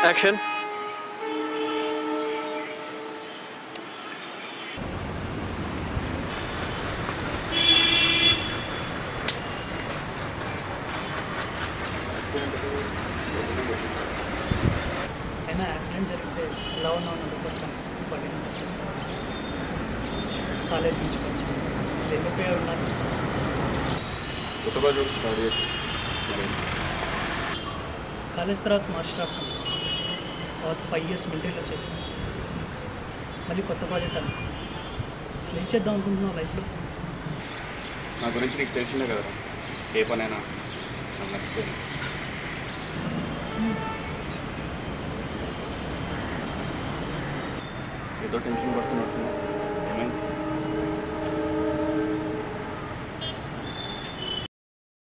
Action అయినా accident జరిగితే ఎలా ఉన్నావు అని అడుగుతాను బండి నుండి చూస్తాను కాలేజ్ నుంచి పరిచయం అసలు ఎన్ని పేరు ఉన్నారు కొత్త ప్రాజెక్ట్ స్టార్ట్ చేసి మరి కాలేజ్ తర్వాత మార్షల్ ఆర్ట్స్ అన్నా. తర్వాత ఫైవ్ ఇయర్స్ మిలిటరీలో చేశాను మళ్ళీ కొత్త ప్రాజెక్ట్ అన్న అసలు ఏం చేద్దాం అనుకుంటున్నావు లైఫ్లో నా గురించి నీకు తెలిసిందే కదా ఏ పనైనా నాకు నచ్చితే ఏదో టెన్షన్ పడుతున్నట్టున్నావు